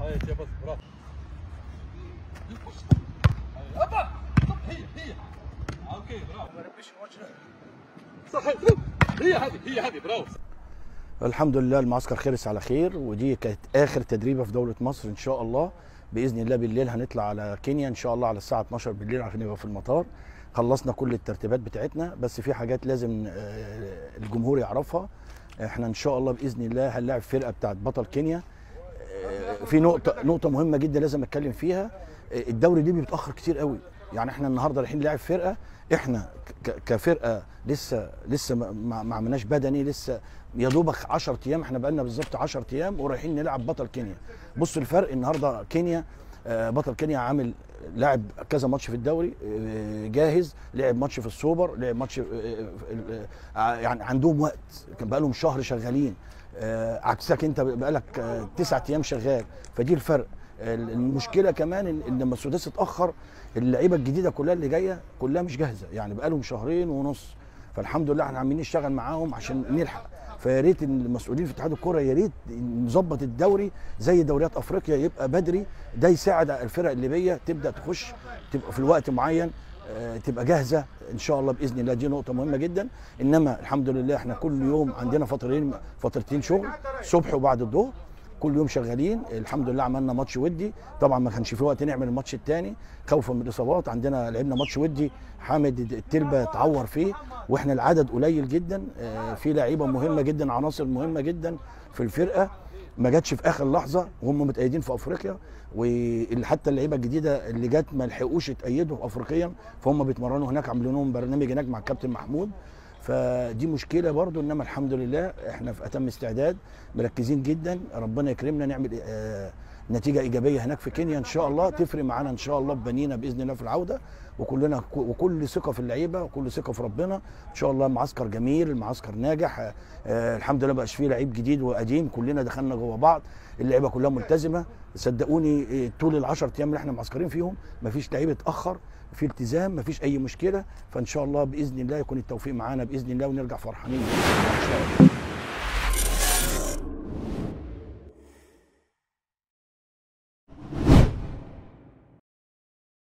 هاي يا بس برافو ابا هي هي اوكي برافو صح هي هذه هي هذه برافو الحمد لله المعسكر خلص على خير ودي كانت اخر تدريبه في دوله مصر ان شاء الله باذن الله بالليل هنطلع على كينيا ان شاء الله على الساعه 12 بالليل عشان نبقى في المطار خلصنا كل الترتيبات بتاعتنا بس في حاجات لازم آه، الجمهور يعرفها احنا ان شاء الله باذن الله هنلاعب فرقه بتاعت بطل كينيا آه، في نقطه نقطه مهمه جدا لازم اتكلم فيها آه، الدوري الليبي بيتاخر كتير قوي يعني احنا النهارده رايحين نلاعب فرقه احنا ك- كفرقه لسه لسه ما- ما ما عملناش بدني لسه يا دوبك 10 ايام احنا بقالنا بالظبط 10 ايام ورايحين نلعب بطل كينيا بصوا الفرق النهارده كينيا آه، بطل كينيا عامل لاعب كذا ماتش في الدوري آه، جاهز لعب ماتش في السوبر لعب ماتش آه، آه، آه، يعني عندهم وقت كان بقالهم شهر شغالين آه، عكسك انت بقالك آه، تسعة ايام شغال فدي الفرق ال- المشكله كمان ان إن لما السداسي اتاخر اللعيبه الجديده كلها اللي جايه كلها مش جاهزه يعني بقالهم شهرين ونص فالحمد لله احنا عمالين نشتغل معاهم عشان نلحق فيا ريت إن المسؤولين في اتحاد الكوره يا ريت نظبط الدوري زي دوريات افريقيا يبقى بدري ده يساعد الفرق الليبيه تبدا تخش تبقى في الوقت معين آه، تبقى جاهزه ان شاء الله باذن الله دي نقطه مهمه جدا انما الحمد لله احنا كل يوم عندنا فترتين فترتين شغل صبح وبعد الظهر كل يوم شغالين الحمد لله عملنا ماتش ودي طبعا ما كانش في وقت نعمل الماتش الثاني خوفا من الاصابات عندنا لعبنا ماتش ودي حامد التلبه اتعور فيه واحنا العدد قليل جدا آه، في لعيبه مهمه جدا عناصر مهمه جدا في الفرقه ما جاتش في اخر لحظه وهم متأيدين في افريقيا وحتى اللعيبه الجديده اللي جت ما لحقوش يتأيدوا افريقيا فهم بيتمرنوا هناك عاملين لهم برنامج هناك مع الكابتن محمود فدي مشكله برضو انما الحمد لله احنا في اتم استعداد مركزين جدا ربنا يكرمنا نعمل آه، نتيجه ايجابيه هناك في كينيا ان شاء الله تفرق معانا ان شاء الله بنينا باذن الله في العوده وكلنا وكل ثقه في اللعيبه وكل ثقه في ربنا ان شاء الله معسكر جميل المعسكر ناجح آه، آه، الحمد لله بقاش فيه لعيب جديد وقديم كلنا دخلنا جوه بعض اللعيبه كلها ملتزمه صدقوني آه، طول ال 10 ايام اللي احنا معسكرين فيهم مفيش لعيب اتاخر في التزام مفيش اي مشكله فان شاء الله باذن الله يكون التوفيق معانا باذن الله ونرجع فرحانين ان شاء الله